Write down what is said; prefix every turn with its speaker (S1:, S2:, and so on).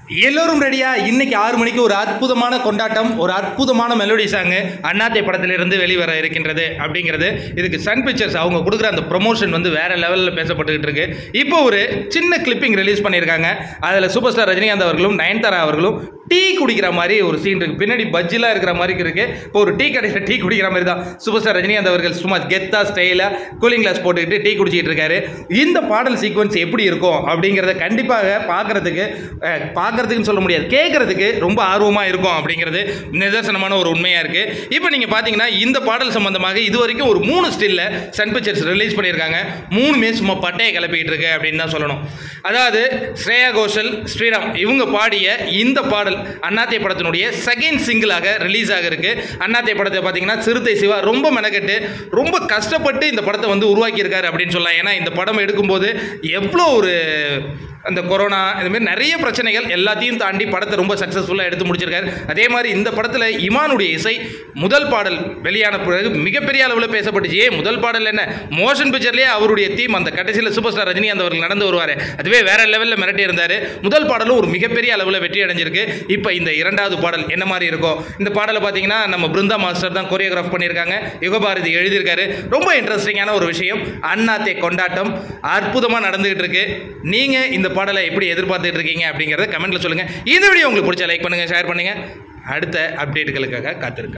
S1: எல்லோரும் ரெடியா இன்னைக்கு ஆறு மணிக்கு ஒரு அற்புதமான கொண்டாட்டம் ஒரு அற்புதமான மெலோடி சாங்கு அண்ணாத்தை படத்திலிருந்து வெளிவர இருக்கின்றது அப்படிங்கிறது இதுக்கு சன் பிக்சர்ஸ் அவங்க கொடுக்குற அந்த ப்ரொமோஷன் வந்து வேற லெவலில் பேசப்பட்டுக்கிட்டு இருக்கு இப்போ ஒரு சின்ன கிளிப்பிங் ரிலீஸ் பண்ணியிருக்காங்க அதில் சூப்பர் ஸ்டார் ரஜினிகாந்த் அவர்களும் நயன்தாரா அவர்களும் டீ குடிக்கிற மாதிரி ஒரு சீன் இருக்கு பின்னாடி பஜ்ஜிலாம் இருக்கிற மாதிரி இருக்கு இப்போ ஒரு டீ கடையில் டீ குடிக்கிற மாதிரி தான் சூப்பர் ஸ்டார் ரஜினிகாந்த் அவர்கள் சும்மா கெத்தா ஸ்டைலாக கூலிங் கிளாஸ் போட்டுக்கிட்டு டீ குடிச்சிட்டு இருக்காரு இந்த பாடல் சீக்வன்ஸ் எப்படி இருக்கும் அப்படிங்கிறத கண்டிப்பாக பார்க்கறதுக்கு அஹ், பார்க்கறதுக்குன்னு சொல்ல முடியாது கேட்கறதுக்கு ரொம்ப ஆர்வமாக இருக்கும் அப்படிங்கிறது நிதர்சனமான ஒரு உண்மையாக இருக்கு இப்போ நீங்கள் பார்த்தீங்கன்னா இந்த பாடல் சம்பந்தமாக இது வரைக்கும் ஒரு மூணு ஸ்டில்ல சன் பிக்சர்ஸ் ரிலீஸ் பண்ணியிருக்காங்க மூணுமே சும்மா பட்டையை கிளப்பிக்கிட்டு இருக்கு அப்படின்னு தான் சொல்லணும் அதாவது ஸ்ரேயா கோஷல் ஸ்ரீராம் இவங்க பாடிய இந்த பாடல் அண்ணாத்தை படத்தினுடைய செகண்ட் சிங்கிளாக ரிலீஸ் ஆக இருக்கு அண்ணாத்தை படத்தை பார்த்தீங்கன்னா சிறுத்தை சிவா ரொம்ப மெனக்கெட்டு ரொம்ப கஷ்டப்பட்டு இந்த படத்தை வந்து உருவாக்கியிருக்காரு அப்படின்னு சொல்லலாம் ஏன்னா இந்த படம் எடுக்கும்போது எவ்வளோ ஒரு அந்த கொரோனா இது மாதிரி நிறைய பிரச்சனைகள் எல்லாத்தையும் தாண்டி படத்தை ரொம்ப சக்ஸஸ்ஃபுல்லாக எடுத்து முடிச்சிருக்காரு அதே மாதிரி இந்த படத்தில் இமானுடைய இசை முதல் பாடல் வெளியான பிறகு மிகப்பெரிய அளவில் பேசப்பட்டுச்சு ஏன் முதல் பாடல் என்ன மோஷன் பிக்சர்லேயே அவருடைய தீம் அந்த கடைசியில் சூப்பர் ஸ்டார் ரஜினிகாந்த் அவர்கள் நடந்து வருவார் அதுவே வேற லெவலில் மிரட்டி இருந்தார் முதல் பாடலும் ஒரு மிகப்பெரிய அளவில் வெற்றி அடைஞ்சிருக்கு இப்போ இந்த இரண்டாவது பாடல் என்ன மாதிரி இருக்கும் இந்த பாடலை பார்த்தீங்கன்னா நம்ம பிருந்தா மாஸ்டர் தான் கொரியோகிராஃப் பண்ணியிருக்காங்க யுகபாரதி எழுதியிருக்காரு ரொம்ப இன்ட்ரெஸ்டிங்கான ஒரு விஷயம் அண்ணாத்தே கொண்டாட்டம் அற்புதமாக நடந்துகிட்டு இருக்கு நீங்கள் இந்த பாடலை எப்படி எதிர்பார்த்துட்டு இருக்கீங்க அப்படிங்கிறத கமெண்ட்டில் சொல்லுங்கள் இந்த வீடியோ உங்களுக்கு பிடிச்ச லைக் பண்ணுங்கள் ஷேர் பண்ணுங்கள் அடுத்த அப்டேட்டுகளுக்காக காத்திருங்க